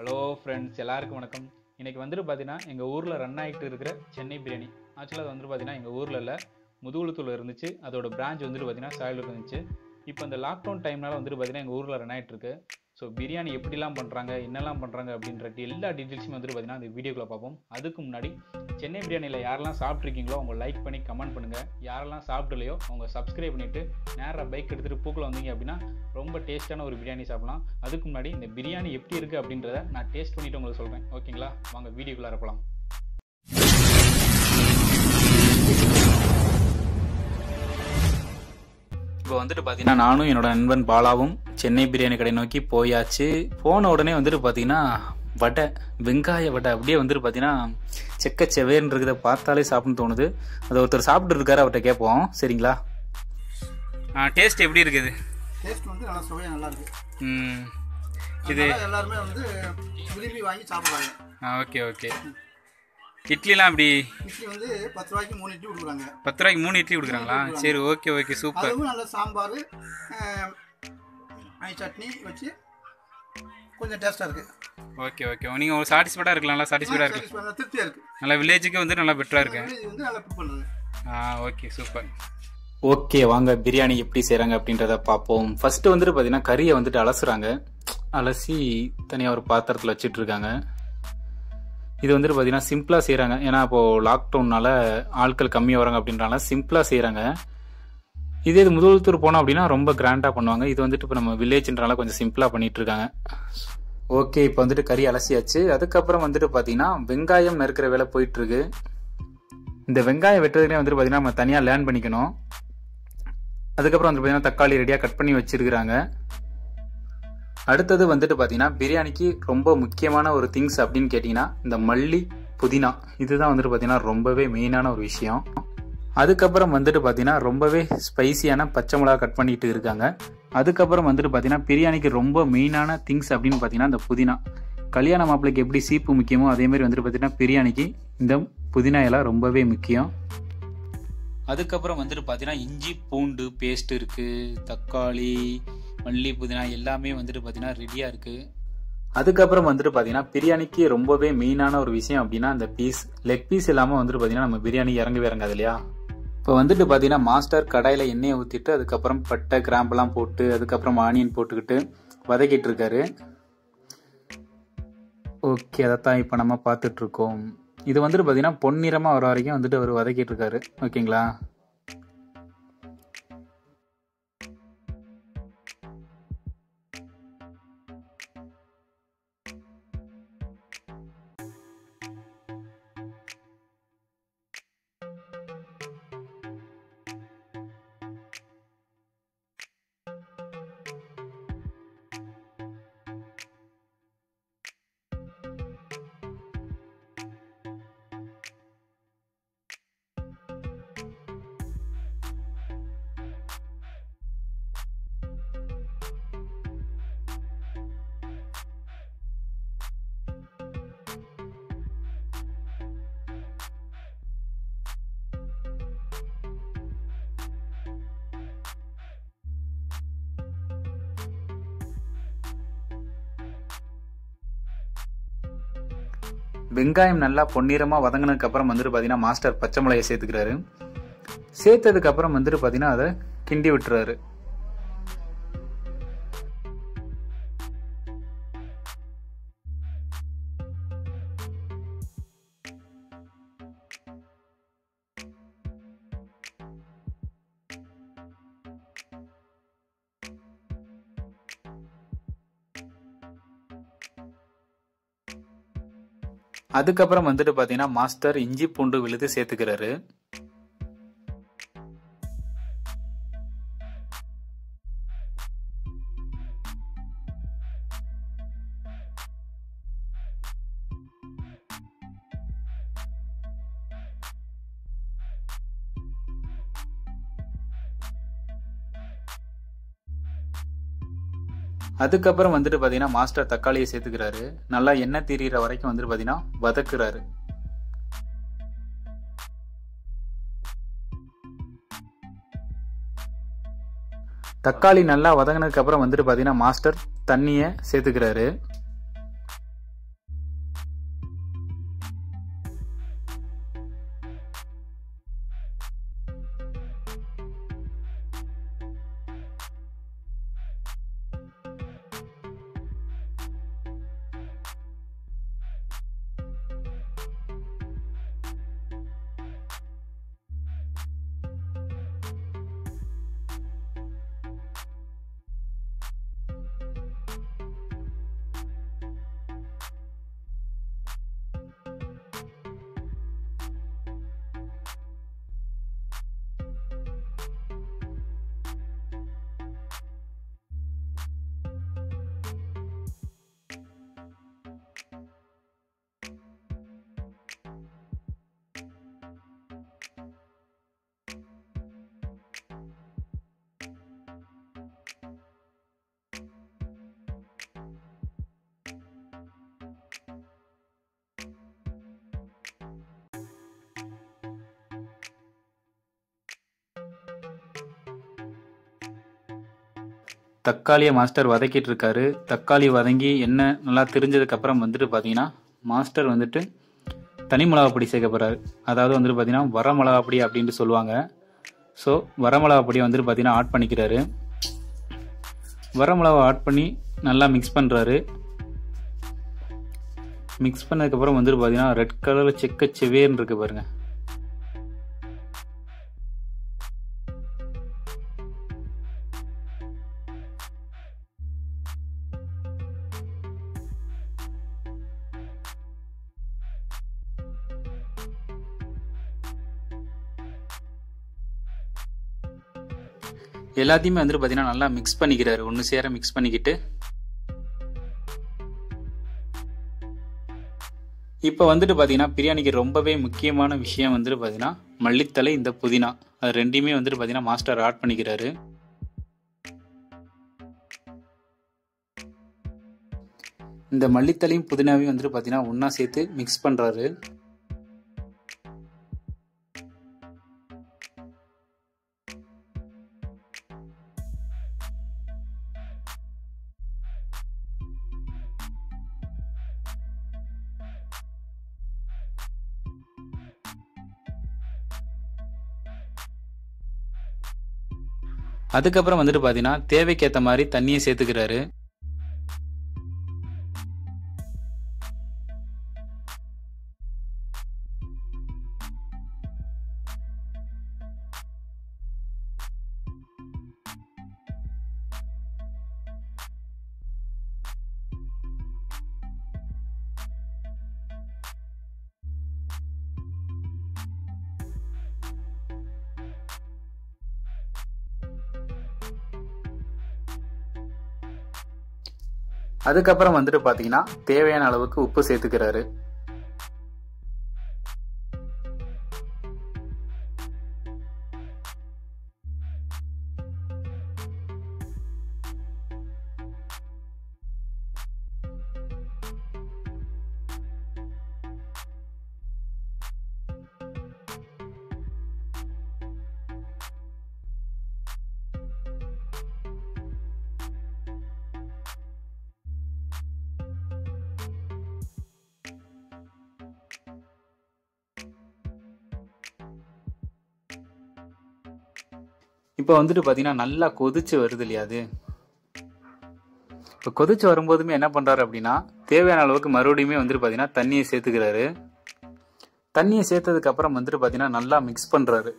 Hello friends எல்லாருக்கும் வணக்கம் இன்னைக்கு வந்துட்டு பார்த்தீங்கன்னா எங்கள் ஊரில் ரன் ஆகிட்டு இருக்கிற சென்னை பிரியாணி ஆக்சுவலாக அது வந்துட்டு பார்த்தீங்கன்னா எங்கள் ஊரில் இல்லை முதுகுளத்தூரில் இருந்துச்சு அதோட பிரான்ச் வந்துட்டு பார்த்தீங்கன்னா சாயலூர் இருந்துச்சு இப்போ இந்த லாக்டவுன் டைம்னால வந்துட்டு பார்த்தீங்கன்னா எங்கள் ஊரில் ரன் ஆகிட்டு இருக்கு ஸோ பிரியாணி எப்படிலாம் பண்ணுறாங்க என்னெல்லாம் பண்ணுறாங்க அப்படின்ற எல்லா டீட்டெயில்ஸுமே வந்துட்டு பார்த்தீங்கன்னா இந்த வீடியோக்குள்ள பார்ப்போம் அதுக்கு முன்னாடி சென்னை பிரியாணியில் யாரெல்லாம் சாப்பிட்ருக்கீங்களோ அவங்க லைக் பண்ணி கமெண்ட் பண்ணுங்கள் யாரெல்லாம் சாப்பிடலையோ அவங்க சப்ஸ்கிரைப் பண்ணிவிட்டு நேராக பைக் எடுத்துகிட்டு பூக்கில் வந்தீங்க அப்படின்னா ரொம்ப டேஸ்ட்டான ஒரு பிரியாணி சாப்பிடலாம் அதுக்கு முன்னாடி இந்த பிரியாணி எப்படி இருக்குது அப்படின்றத நான் டேஸ்ட் பண்ணிவிட்டு உங்களுக்கு சொல்கிறேன் ஓகேங்களா வாங்க வீடியோக்குள்ளே போகலாம் இப்போ வந்துட்டு பார்த்தீங்கன்னா நானும் என்னோட நண்பன் பாலாவும் சென்னை பிரியாணி கடை நோக்கி போயாச்சு போன உடனே வந்துட்டு பார்த்தீங்கன்னா வடை வெங்காய வடை அப்படியே வந்துட்டு பார்த்தீங்கன்னா செக்க செவேர்னு இருக்கிறத பார்த்தாலே சாப்பிடணும்னு தோணுது அது ஒருத்தர் சாப்பிட்டு இருக்காரு அவர்கிட்ட கேட்போம் சரிங்களா டேஸ்ட் எப்படி இருக்குது டேஸ்ட் வந்து நல்லா சுவையாக நல்லா இருக்கு ம் இது அதனால எல்லாருமே வந்து விரும்பி வாங்கி சாப்பிடுவாங்க ஓகே ஓகே இட்லிலாம் அப்படி இட்லி வந்து பத்து ரூபாய்க்கு மூணு இட்லி கொடுக்குறாங்க பத்து ரூபாய்க்கு மூணு இட்லி கொடுக்குறாங்களா சரி ஓகே ஓகே சூப்பர் அதுவும் நல்ல சாம்பார் ஐ சட்னி வச்சு கொஞ்சம் டேஸ்ட்டாக இருக்கு ஓகே ஓகே நீங்கள் ஒரு சாட்டிஸ்ஃபைடாக இருக்கலாம்ல சாட்டிஸ்ஃபைடாக இருக்கு Satisfy- நல்லா திருப்தியாக இருக்கு நல்லா வில்லேஜுக்கு வந்து நல்லா பெட்டராக இருக்கு இது வந்து நல்லா குக் பண்ணுறது ஆ ஓகே சூப்பர் ஓகே வாங்க பிரியாணி எப்படி செய்கிறாங்க அப்படின்றத பார்ப்போம் ஃபர்ஸ்ட் வந்துட்டு பார்த்தீங்கன்னா கறியை வந்துட்டு அலசுறாங்க அலசி தனியாக ஒரு பாத்திரத்தில் வச்சுட்டு இருக்காங்க இது வந்துட்டு பார்த்தீங்கன்னா சிம்பிளாக செய்கிறாங்க ஏன்னா இப்போது லாக்டவுன்னால ஆட்கள் கம்மியாக வராங்க அப்படின்றனால சிம்பிளாக செய்கிறாங்க இதே இது முதல்த்தூர் போனோம் அப்படின்னா ரொம்ப கிராண்டாக பண்ணுவாங்க இது வந்துட்டு இப்போ நம்ம வில்லேஜ்ன்றனால கொஞ்சம் சிம்பிளாக பண்ணிட்டு இருக்காங்க ஓகே இப்போ வந்துட்டு கறி அலசியாச்சு அதுக்கப்புறம் வந்துட்டு பார்த்தீங்கன்னா வெங்காயம் நறுக்கிற வேலை போயிட்டு இருக்கு இந்த வெங்காயம் வெட்டுறதுனே வந்துட்டு பார்த்தீங்கன்னா நம்ம தனியாக லேர்ன் பண்ணிக்கணும் அதுக்கப்புறம் வந்து பார்த்தீங்கன்னா தக்காளி ரெடியாக கட் பண்ணி வச்சிருக்கிறாங்க அடுத்தது வந்துட்டு பார்த்தீங்கன்னா பிரியாணிக்கு ரொம்ப முக்கியமான ஒரு திங்ஸ் அப்படின்னு கேட்டிங்கன்னா இந்த மல்லி புதினா இதுதான் வந்துட்டு பார்த்தீங்கன்னா ரொம்பவே மெயினான ஒரு விஷயம் அதுக்கப்புறம் வந்துட்டு பார்த்தீங்கன்னா ரொம்பவே ஸ்பைசியான பச்சை மிளகா கட் பண்ணிட்டு இருக்காங்க அதுக்கப்புறம் வந்துட்டு பார்த்தீங்கன்னா பிரியாணிக்கு ரொம்ப மெயினான திங்ஸ் அப்படின்னு பார்த்தீங்கன்னா இந்த புதினா கல்யாண மாப்பிள்ளைக்கு எப்படி சீப்பு முக்கியமோ அதே மாதிரி வந்துட்டு பார்த்தீங்கன்னா பிரியாணிக்கு இந்த புதினா இலை ரொம்பவே முக்கியம் அதுக்கப்புறம் வந்துட்டு பார்த்தீங்கன்னா இஞ்சி பூண்டு பேஸ்ட் இருக்குது தக்காளி மல்லி புதினா எல்லாமே வந்துட்டு பார்த்தீங்கன்னா ரெடியாக இருக்குது அதுக்கப்புறம் வந்துட்டு பார்த்தீங்கன்னா பிரியாணிக்கு ரொம்பவே மெயினான ஒரு விஷயம் அப்படின்னா அந்த பீஸ் லெக் பீஸ் இல்லாமல் வந்துட்டு பார்த்தீங்கன்னா நம்ம பிரியாணி இறங்கவே இறங்காது இல்லையா இப்போ வந்துட்டு பார்த்தீங்கன்னா மாஸ்டர் கடாயில் எண்ணெயை ஊற்றிட்டு அதுக்கப்புறம் பட்டை கிராம்பெல்லாம் போட்டு அதுக்கப்புறம் ஆனியன் போட்டுக்கிட்டு வதக்கிட்டு இருக்காரு ஓகே அதைத்தான் இப்போ நம்ம பார்த்துட்டு இருக்கோம் இது வந்துட்டு பார்த்தீங்கன்னா பொன்னிறமாக வர வரைக்கும் வந்துட்டு அவர் வதக்கிட்டு இருக்காரு ஓகேங்களா வெங்காயம் நல்லா பொன்னிறமாக வதங்கினதுக்கு அப்புறம் வந்துட்டு பார்த்தீங்கன்னா மாஸ்டர் பச்சை மிளகாயை சேர்த்துக்கிறாரு சேர்த்ததுக்கு அப்புறம் வந்துட்டு பார்த்தீங்கன்னா அதை கிண்டி விட்டுறாரு அதுக்கப்புறம் வந்துட்டு பார்த்தீங்கன்னா மாஸ்டர் இஞ்சி பூண்டு விழுது சேர்த்துக்கிறாரு அதுக்கப்புறம் வந்துட்டு பார்த்தீங்கன்னா மாஸ்டர் தக்காளியை சேர்த்துக்கிறாரு நல்லா எண்ணெய் தீரிற வரைக்கும் வந்துட்டு பார்த்தீங்கன்னா வதக்குறாரு தக்காளி நல்லா வதங்கினதுக்கு அப்புறம் வந்துட்டு பார்த்தீங்கன்னா மாஸ்டர் தண்ணியை சேர்த்துக்கிறாரு தக்காளியை மாஸ்டர் வதக்கிட்டு இருக்காரு தக்காளி வதங்கி எண்ணெய் நல்லா தெரிஞ்சதுக்கு அப்புறம் வந்துட்டு பார்த்தீங்கன்னா மாஸ்டர் வந்துட்டு தனி மிளகா பொடி சேர்க்க போறாரு அதாவது வந்துட்டு பார்த்தீங்கன்னா வர மிளகா பொடி அப்படின்ட்டு சொல்லுவாங்க ஸோ வர மிளகா பொடியை வந்துட்டு பார்த்தீங்கன்னா ஆட் பண்ணிக்கிறாரு வர மிளகா ஆட் பண்ணி நல்லா மிக்ஸ் பண்ணுறாரு மிக்ஸ் பண்ணதுக்கப்புறம் வந்துட்டு பார்த்தீங்கன்னா ரெட் கலரில் செக்க செவேர்னு இருக்கு பாருங்க எல்லாத்தையுமே வந்துட்டு பார்த்தீங்கன்னா நல்லா மிக்ஸ் பண்ணிக்கிறாரு ஒன்று சேர மிக்ஸ் பண்ணிக்கிட்டு இப்போ வந்துட்டு பார்த்தீங்கன்னா பிரியாணிக்கு ரொம்பவே முக்கியமான விஷயம் வந்துட்டு பார்த்தீங்கன்னா மல்லித்தலை இந்த புதினா அது ரெண்டையுமே வந்துட்டு பார்த்தீங்கன்னா மாஸ்டர் ஆட் பண்ணிக்கிறாரு இந்த மல்லித்தலையும் புதினாவையும் வந்துட்டு பார்த்தீங்கன்னா ஒன்றா சேர்த்து மிக்ஸ் பண்ணுறாரு அதுக்கப்புறம் வந்துட்டு பார்த்தீங்கன்னா தேவைக்கேற்ற மாதிரி தண்ணியை சேர்த்துக்கிறாரு அதுக்கப்புறம் வந்துட்டு பார்த்தீங்கன்னா தேவையான அளவுக்கு உப்பு சேர்த்துக்கிறாரு இப்போ வந்துட்டு பார்த்தீங்கன்னா நல்லா கொதிச்சு வருது இல்லையா அது இப்போ கொதிச்சு வரும்போதுமே என்ன பண்ணுறாரு அப்படின்னா தேவையான அளவுக்கு மறுபடியுமே வந்துட்டு பார்த்தீங்கன்னா தண்ணியை சேர்த்துக்கிறாரு தண்ணியை சேர்த்ததுக்கு அப்புறம் வந்துட்டு பார்த்தீங்கன்னா நல்லா மிக்ஸ் பண்ணுறாரு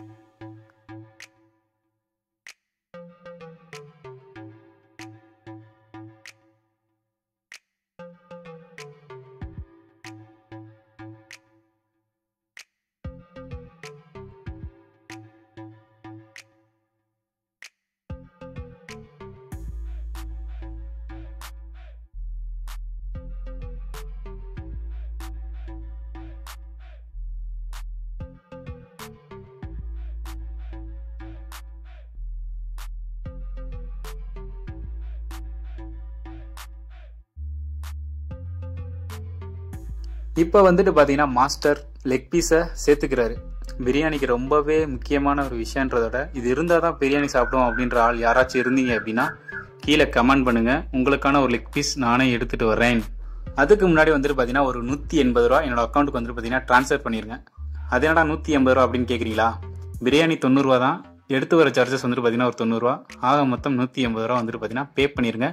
இப்போ வந்துட்டு பார்த்தீங்கன்னா மாஸ்டர் லெக் பீஸை சேர்த்துக்கிறாரு பிரியாணிக்கு ரொம்பவே முக்கியமான ஒரு விஷயன்றதோட இது இருந்தால் தான் பிரியாணி சாப்பிடுவோம் அப்படின்ற ஆள் யாராச்சும் இருந்தீங்க அப்படின்னா கீழே கமெண்ட் பண்ணுங்க உங்களுக்கான ஒரு லெக் பீஸ் நானே எடுத்துட்டு வரேன் அதுக்கு முன்னாடி வந்துட்டு பார்த்தீங்கன்னா ஒரு நூற்றி எண்பது ரூபா என்னோட அக்கௌண்ட்டுக்கு வந்துட்டு பார்த்தீங்கன்னா ட்ரான்ஸ்ஃபர் பண்ணிருங்க அது என்னடா நூற்றி எண்பது ரூபா அப்படின்னு கேட்குறீங்களா பிரியாணி தொண்ணூறுரூவா தான் எடுத்து வர சார்ஜஸ் வந்துட்டு பார்த்தீங்கன்னா ஒரு தொண்ணூறுரூவா ஆக மொத்தம் நூற்றி எண்பது ரூபா வந்துட்டு பார்த்தீங்கன்னா பே பண்ணிருங்க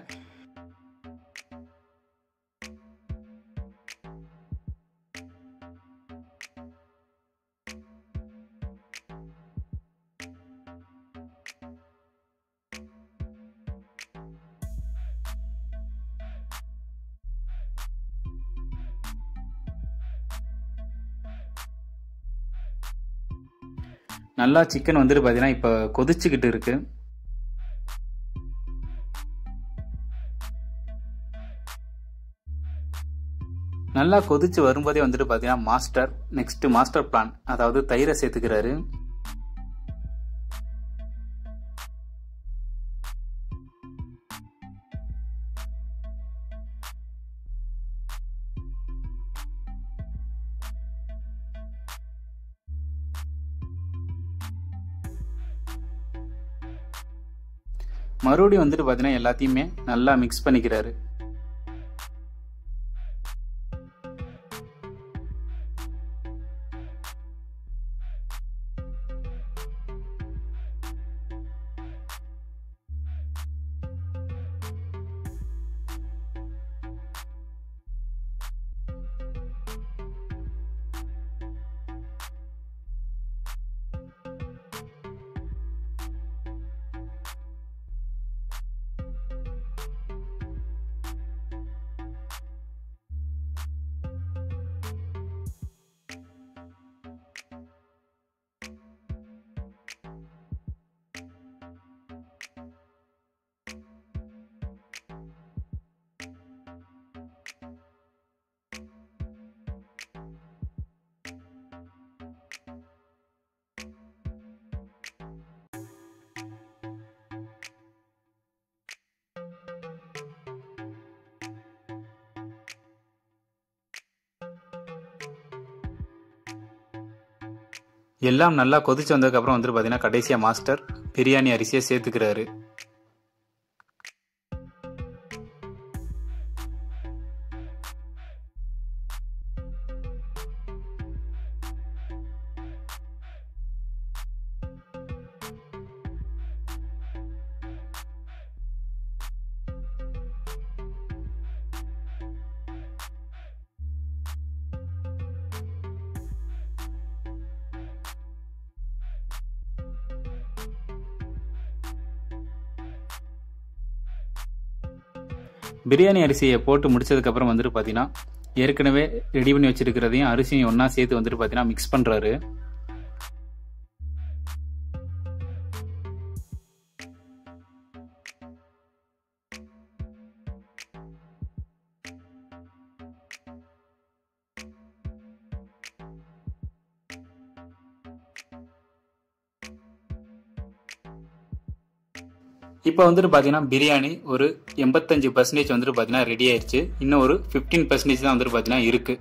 நல்லா சிக்கன் வந்துட்டு பார்த்தீங்கன்னா இப்போ கொதிச்சுக்கிட்டு இருக்கு நல்லா கொதிச்சு வரும்போதே வந்துட்டு பார்த்தீங்கன்னா மாஸ்டர் நெக்ஸ்ட் மாஸ்டர் பிளான் அதாவது தயிரை சேர்த்துக்கிறாரு மறுபடியும் வந்துட்டு பார்த்தீங்கன்னா எல்லாத்தையுமே நல்லா மிக்ஸ் பண்ணிக்கிறாரு எல்லாம் நல்லா கொதிச்சு வந்ததுக்கப்புறம் வந்துட்டு பார்த்தீங்கன்னா கடைசியாக மாஸ்டர் பிரியாணி அரிசியை சேர்த்துக்கிறாரு பிரியாணி அரிசியை போட்டு முடிச்சதுக்கப்புறம் வந்துட்டு பார்த்தீங்கன்னா ஏற்கனவே ரெடி பண்ணி வச்சிருக்கிறதையும் அரிசியும் ஒன்றா சேர்த்து வந்துட்டு பார்த்தீங்கன்னா மிக்ஸ் பண்ணுறாரு இப்போ வந்துட்டு பார்த்தீங்கன்னா பிரியாணி ஒரு எண்பத்தஞ்சு பர்சன்டேஜ் வந்துட்டு பார்த்தீங்கன்னா ரெடி ஆயிடுச்சு இன்னும் ஒரு ஃபிஃப்டீன் பர்சன்டேஜ் தான் வந்துட்டு பார்த்தீங்கன்னா இருக்கு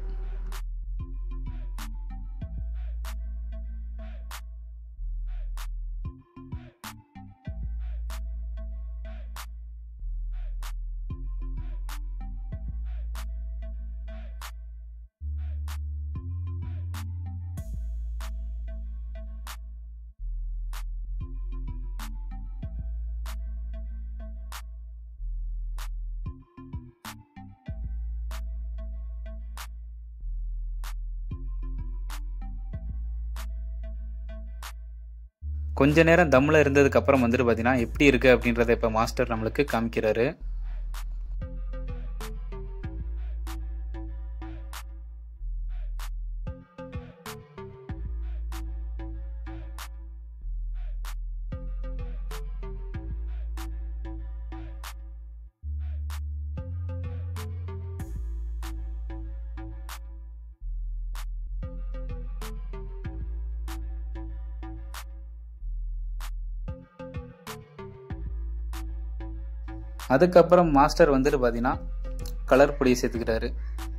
கொஞ்ச நேரம் தம்மில் இருந்ததுக்கு அப்புறம் வந்துட்டு பார்த்தீங்கன்னா எப்படி இருக்கு அப்படின்றத இப்போ மாஸ்டர் நம்மளுக்கு காமிக்கிறாரு அதுக்கப்புறம் மாஸ்டர் வந்துட்டு பார்த்தீங்கன்னா கலர் பொடியை சேர்த்துக்கிறாரு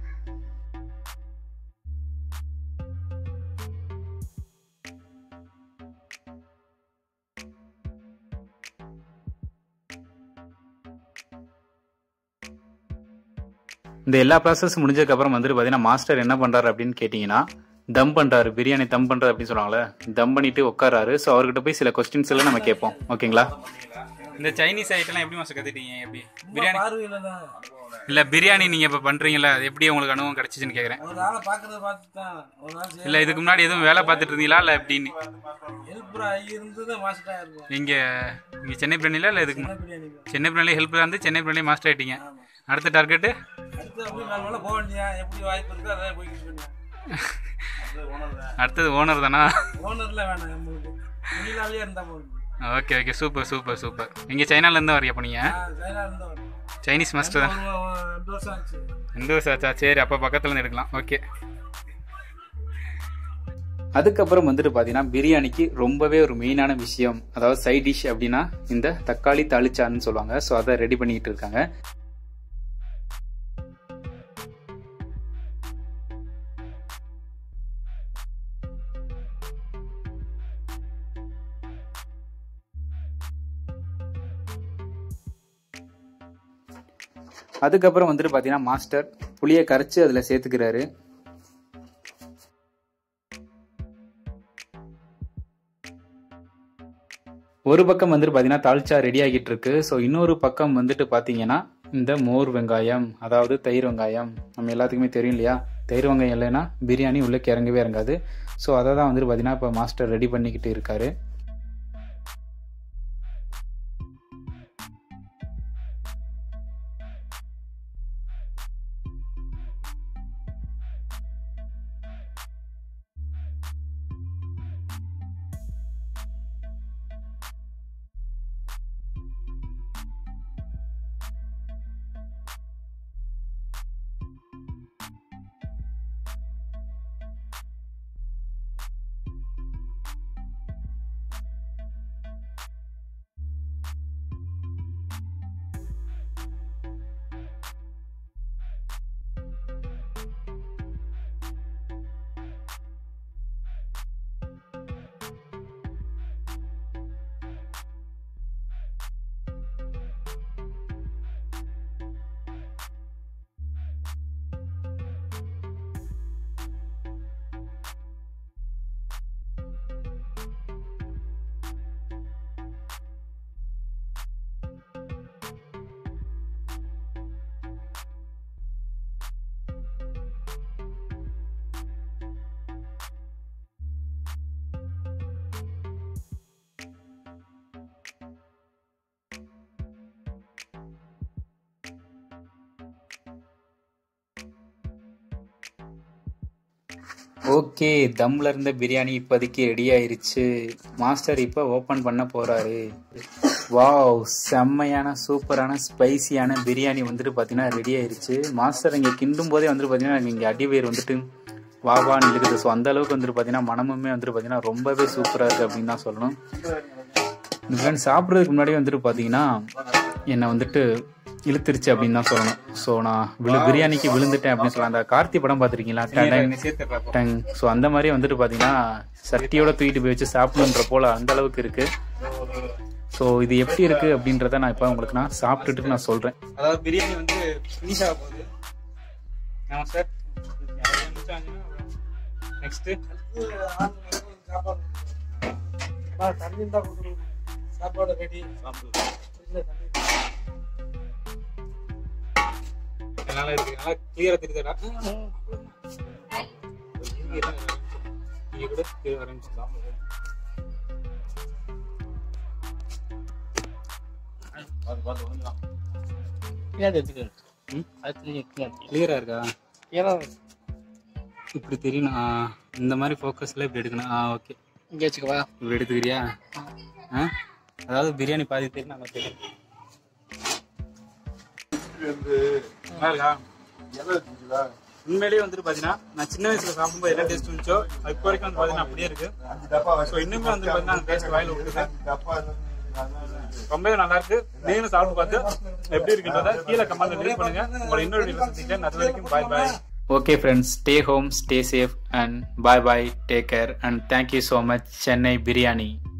இந்த எல்லா ப்ராசஸ் முடிஞ்சதுக்கு அப்புறம் வந்துட்டு பார்த்தீங்கன்னா மாஸ்டர் என்ன பண்றாரு அப்படின்னு கேட்டிங்கன்னா தம் பண்றாரு பிரியாணி தம் பண்றாரு அப்படின்னு சொல்லுவாங்கல்ல தம் பண்ணிட்டு உட்காராரு ஸோ அவர்கிட்ட போய் சில கொஸ்டின்ஸ் எல்லாம் நம்ம கேட்போம் ஓகேங்களா இந்த சைனீஸ் ஐட்டம்லாம் எப்படி மாஸ்டர் கத்துட்டீங்க எப்படி பிரியாணி பார்வையில தான் இல்ல பிரியாணி நீங்க இப்ப பண்றீங்கல்ல அது எப்படி உங்களுக்கு அனுபவம் கிடைச்சிச்சுன்னு கேக்குறேன் ஒரு ஆளை பார்க்கறத பார்த்து தான் ஒரு நாள் இல்ல இதுக்கு முன்னாடி எதுவும் வேலை பார்த்துட்டு இருந்தீங்களா இல்ல எப்படின்னு ஹெல்ப்ரா இருந்தது மாஸ்டரா இருக்கும் நீங்க இங்க சென்னை பிரியாணில இல்ல இதுக்கு முன்னாடி? பிரியாணி தான். சென்னை பிரியாணி ஹெல்ப் இருந்து சென்னை பிரியாணி மாஸ்டர் ஆயிட்டீங்க அடுத்த டார்கெட் அடுத்து அப்படி நாலு வேலை போக வேண்டியா எப்படி வாய்ப்பு இருக்கோ அதான் போய் யூஸ் பண்ணுவேன் அடுத்தது ஓனர் தானா ஓனர்ல வேணாம் நம்மளுக்கு வெளியிலாவே இருந்தா போதும் okay okay super super super நீங்க சைனால இருந்து வரைய போனீங்க நான் சைனா இருந்தா வரேன் சைனீஸ் மாஸ்டர் தான் ஒரு ஒரு ரெண்டு வருஷம் ஆச்சு ரெண்டு வருஷம் ஆச்சா சரி அப்போ பக்கத்துல இருந்து எடுக்கலாம் ஓகே அதுக்கப்புறம் வந்துட்டு பார்த்தீங்கன்னா பிரியாணிக்கு ரொம்பவே ஒரு மெயினான விஷயம் அதாவது சைட் டிஷ் அப்படின்னா இந்த தக்காளி தாளிச்சான்னு சொல்லுவாங்க ஸோ அதை ரெடி பண்ணிக்கிட்டு இருக்காங்க அதுக்கப்புறம் வந்துட்டு பார்த்தீங்கன்னா மாஸ்டர் புளியை கரைச்சி அதில் சேர்த்துக்கிறாரு ஒரு பக்கம் வந்துட்டு பார்த்தீங்கன்னா தால்ச்சா ரெடி ஆகிட்டு இருக்கு ஸோ இன்னொரு பக்கம் வந்துட்டு பார்த்தீங்கன்னா இந்த மோர் வெங்காயம் அதாவது தயிர் வெங்காயம் நம்ம எல்லாத்துக்குமே தெரியும் இல்லையா தயிர் வெங்காயம் இல்லைன்னா பிரியாணி உள்ளே இறங்கவே இறங்காது ஸோ அதை தான் வந்துட்டு பார்த்தீங்கன்னா இப்போ மாஸ்டர் ரெடி பண்ணிக்கிட்டு இருக்காரு ஓகே தம்ல இருந்த பிரியாணி இப்போதைக்கு ரெடி ஆயிருச்சு மாஸ்டர் இப்போ ஓப்பன் பண்ண போறாரு வாவ் செம்மையான சூப்பரான ஸ்பைசியான பிரியாணி வந்துட்டு பார்த்தீங்கன்னா ரெடி ஆயிருச்சு மாஸ்டர் இங்கே கிண்டும் போதே வந்துட்டு பார்த்தீங்கன்னா இங்கே அடிவேர் வந்துட்டு வா வான்னு இருக்குது ஸோ அந்த அளவுக்கு வந்துட்டு பார்த்தீங்கன்னா மனமுமே வந்துட்டு பார்த்தீங்கன்னா ரொம்பவே சூப்பராக இருக்குது அப்படின்னு தான் சொல்லணும் ஃப்ரெண்ட்ஸ் சாப்பிட்றதுக்கு முன்னாடி வந்துட்டு பார்த்தீங்கன்னா என்னை வந்துட்டு இழுத்துருச்சு அப்படின்னு தான் சொல்லணும் ஸோ நான் விழு பிரியாணிக்கு விழுந்துட்டேன் அப்படின்னு சொல்லலாம் அந்த கார்த்தி படம் பார்த்துருக்கீங்களா டங் டங் ஸோ அந்த மாதிரி வந்துட்டு பார்த்தீங்கன்னா சட்டியோட தூக்கிட்டு போய் வச்சு சாப்பிடணுன்ற போல அந்த அளவுக்கு இருக்கு ஸோ இது எப்படி இருக்கு அப்படின்றத நான் இப்போ உங்களுக்கு நான் சாப்பிட்டுட்டு நான் சொல்றேன் அதாவது பிரியாணி வந்து ஃபினிஷ் ஆக போகுது ஆமா சார் நெக்ஸ்ட் தண்ணி தான் சாப்பாடு ரெடி நல்லா இருக்கு நல்லா கிளியரா தெரியுதுடா நீங்க கூட clear ஆரம்பிச்சுக்கலாம் கிளியரா இருக்கா இப்படி தெரியணும் ஆ, இந்த மாதிரி ஃபோக்கஸ்ல இப்படி எடுக்கணும் ஆ ஓகே இங்கே வச்சுக்கவா இப்படி எடுத்துக்கிறியா ஆ அதாவது பிரியாணி பாதி தெரியும் நம்ம தெரியும் நல்லா இருக்கா உண்மையிலேயே வந்துட்டு பாத்தீங்கன்னா நான் சின்ன வயசுல சாப்பிடும்போது என்ன டேஸ்ட் இருந்துச்சோ அது இப்போ வரைக்கும் வந்து பாத்தீங்கன்னா அப்படியே இருக்கு ஸோ இன்னுமே வந்து பாத்தீங்கன்னா அந்த டேஸ்ட் வாயில விட்டுது ரொம்பவே நல்லா இருக்கு நீங்களும் சாப்பிட்டு பார்த்து எப்படி இருக்குன்றத கீழே கமெண்ட்ல லீவ் பண்ணுங்க உங்களை இன்னொரு வீடியோ சந்திக்கிறேன் அது வரைக்கும் bye bye okay friends stay home stay safe and bye bye take care and thank you so much Chennai biryani